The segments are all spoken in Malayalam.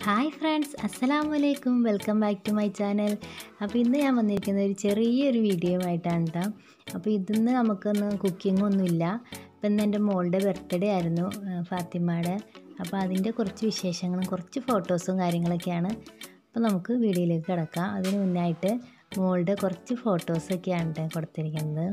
ഹായ് ഫ്രണ്ട്സ് അസ്സലാമു അലൈക്കും welcome back to my channel അപ്പോൾ ഇന്ന് ഞാൻ വന്നിരിക്കുന്നത് ഒരു ചെറിയൊരു വീഡിയോ ആയിട്ടാണ് കേട്ടോ അപ്പോൾ ഇതിന്ന് നമുക്കൊന്ന് കുക്കിംഗ് ഒന്നുമില്ല ഇപ്പം ഇന്ന് എൻ്റെ മോളുടെ ബർത്ത്ഡേ ആയിരുന്നു ആ, ഫാത്തിമയുടെ അപ്പോൾ അതിൻ്റെ കുറച്ച് വിശേഷങ്ങളും കുറച്ച് ഫോട്ടോസും കാര്യങ്ങളൊക്കെയാണ് അപ്പോൾ നമുക്ക് വീഡിയോയിലേക്ക് കിടക്കാം അതിന് മുന്നായിട്ട് മോളുടെ കുറച്ച് ഫോട്ടോസൊക്കെയാണ് കേട്ടോ കൊടുത്തിരിക്കുന്നത്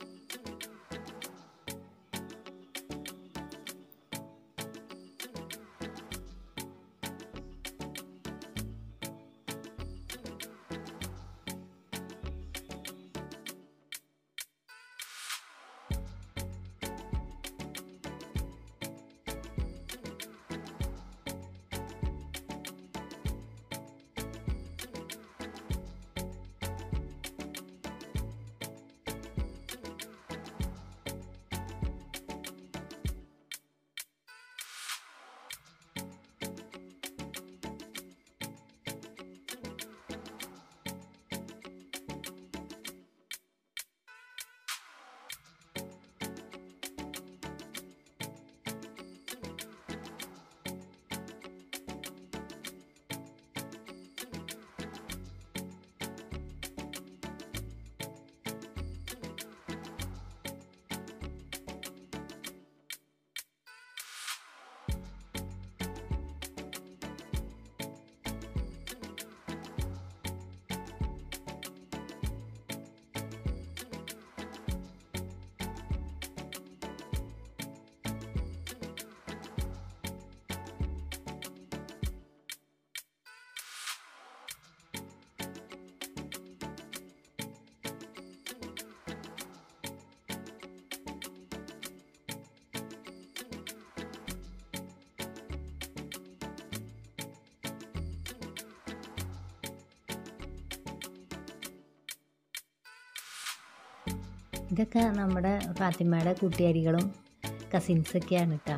ഇതൊക്കെ നമ്മുടെ ഫാത്തിമയുടെ കൂട്ടുകാരികളും കസിൻസൊക്കെയാണ് കേട്ടോ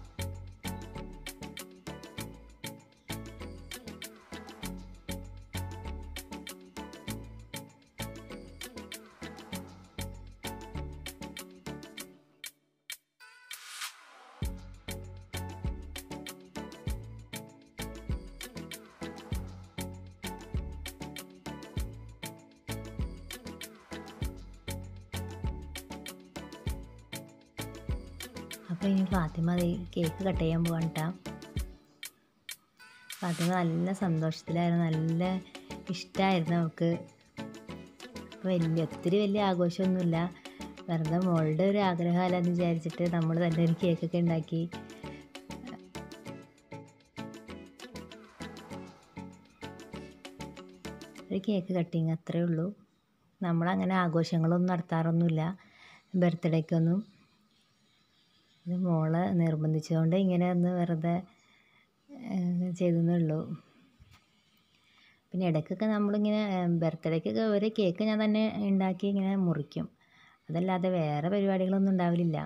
അപ്പോൾ ഇനി ഫാത്തിമ ദേ കേക്ക് കട്ട് ചെയ്യാൻ പോകാൻ കേട്ടോ ഫാത്തിമ നല്ല സന്തോഷത്തിലായിരുന്നു നല്ല ഇഷ്ടമായിരുന്നു അവൾക്ക് അപ്പോൾ വലിയ ഒത്തിരി വലിയ ആഘോഷമൊന്നുമില്ല വെറുതെ മോളുടെ ഒരു ആഗ്രഹമല്ലെന്ന് വിചാരിച്ചിട്ട് നമ്മൾ തന്നെ ഒരു കേക്കൊക്കെ ഉണ്ടാക്കി ഒരു കേക്ക് കട്ടിങ് അത്രേ ഉള്ളൂ നമ്മളങ്ങനെ ആഘോഷങ്ങളൊന്നും നടത്താറൊന്നുമില്ല ബർത്ത്ഡേക്കൊന്നും ഇത് മോളെ നിർബന്ധിച്ചുകൊണ്ട് ഇങ്ങനെ ഒന്ന് വെറുതെ ചെയ്തെന്നേ ഉള്ളൂ പിന്നെ ഇടയ്ക്കൊക്കെ നമ്മളിങ്ങനെ ബർത്ത്ഡേക്കൊക്കെ ഒരു കേക്ക് ഞാൻ തന്നെ ഉണ്ടാക്കി ഇങ്ങനെ മുറിക്കും അതല്ലാതെ വേറെ പരിപാടികളൊന്നും ഉണ്ടാവലില്ല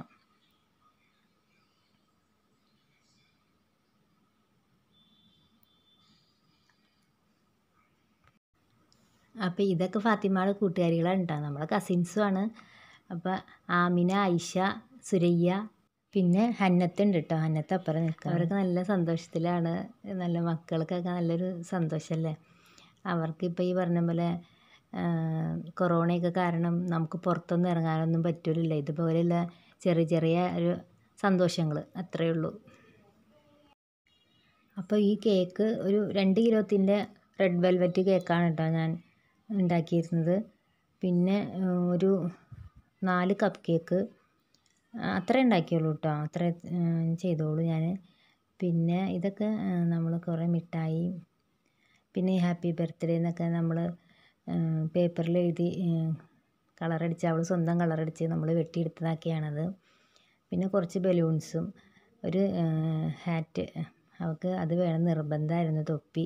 അപ്പോൾ ഇതൊക്കെ ഫാത്തിമയുടെ കൂട്ടുകാരികളാണ് കേട്ടോ നമ്മളെ കസിൻസും ആണ് അപ്പോൾ ആമിന ഐഷ സുരയ്യ പിന്നെ ഹന്നത്തുണ്ട് കേട്ടോ ഹന്നത്ത് അപ്പുറം നിൽക്കുക അവരൊക്കെ നല്ല സന്തോഷത്തിലാണ് നല്ല മക്കൾക്കൊക്കെ നല്ലൊരു സന്തോഷമല്ലേ അവർക്ക് ഇപ്പോൾ ഈ പറഞ്ഞ പോലെ കൊറോണയൊക്കെ കാരണം നമുക്ക് പുറത്തൊന്നും ഇറങ്ങാനൊന്നും പറ്റില്ല ഇതുപോലെയുള്ള ചെറിയ ചെറിയ ഒരു സന്തോഷങ്ങൾ അത്രയേ ഉള്ളൂ അപ്പോൾ ഈ കേക്ക് ഒരു രണ്ട് കിലോത്തിൻ്റെ റെഡ് വെൽവെറ്റ് കേക്കാണ് കേട്ടോ ഞാൻ ഉണ്ടാക്കിയിരുന്നത് പിന്നെ ഒരു നാല് കപ്പ് കേക്ക് അത്ര ഉണ്ടാക്കിയുള്ളൂ കേട്ടോ അത്ര ചെയ്തോളൂ ഞാൻ പിന്നെ ഇതൊക്കെ നമ്മൾ കുറേ മിഠായി പിന്നെ ഹാപ്പി ബർത്ത്ഡേ എന്നൊക്കെ നമ്മൾ പേപ്പറിൽ എഴുതി കളറടിച്ച് അവൾ സ്വന്തം കളറടിച്ച് നമ്മൾ വെട്ടിയെടുത്തതൊക്കെയാണത് പിന്നെ കുറച്ച് ബലൂൺസും ഒരു ഹാറ്റ് അവൾക്ക് അത് വേണം നിർബന്ധമായിരുന്നു തൊപ്പി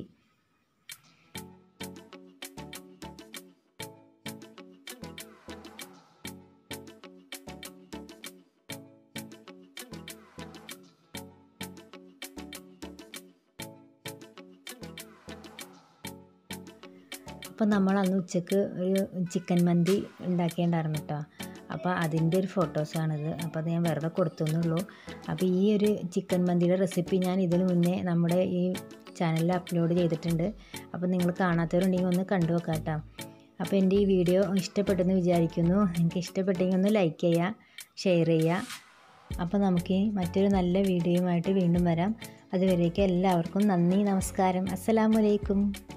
അപ്പോൾ നമ്മൾ അന്ന് ഉച്ചക്ക് ഒരു ചിക്കൻ മന്തി ഉണ്ടാക്കിയിട്ടുണ്ടായിരുന്നു കേട്ടോ അപ്പോൾ അതിൻ്റെ ഒരു ഫോട്ടോസാണിത് അപ്പോൾ അത് ഞാൻ വെറുതെ കൊടുത്തെന്നുള്ളൂ അപ്പോൾ ഈ ഒരു ചിക്കൻ മന്തിയുടെ റെസിപ്പി ഞാൻ ഇതിന് മുന്നേ നമ്മുടെ ഈ ചാനലിൽ അപ്ലോഡ് ചെയ്തിട്ടുണ്ട് അപ്പോൾ നിങ്ങൾ കാണാത്തവരുണ്ടെങ്കിൽ ഒന്ന് കണ്ടു നോക്കാം കേട്ടോ അപ്പോൾ എൻ്റെ ഈ വീഡിയോ ഇഷ്ടപ്പെട്ടെന്ന് വിചാരിക്കുന്നു നിങ്ങൾക്ക് ഇഷ്ടപ്പെട്ടെങ്കിൽ ഒന്ന് ലൈക്ക് ചെയ്യുക ഷെയർ ചെയ്യുക അപ്പോൾ നമുക്ക് മറ്റൊരു നല്ല വീഡിയോയുമായിട്ട് വീണ്ടും വരാം അതുവരേക്കും എല്ലാവർക്കും നന്ദി നമസ്കാരം അസ്സലാമലൈക്കും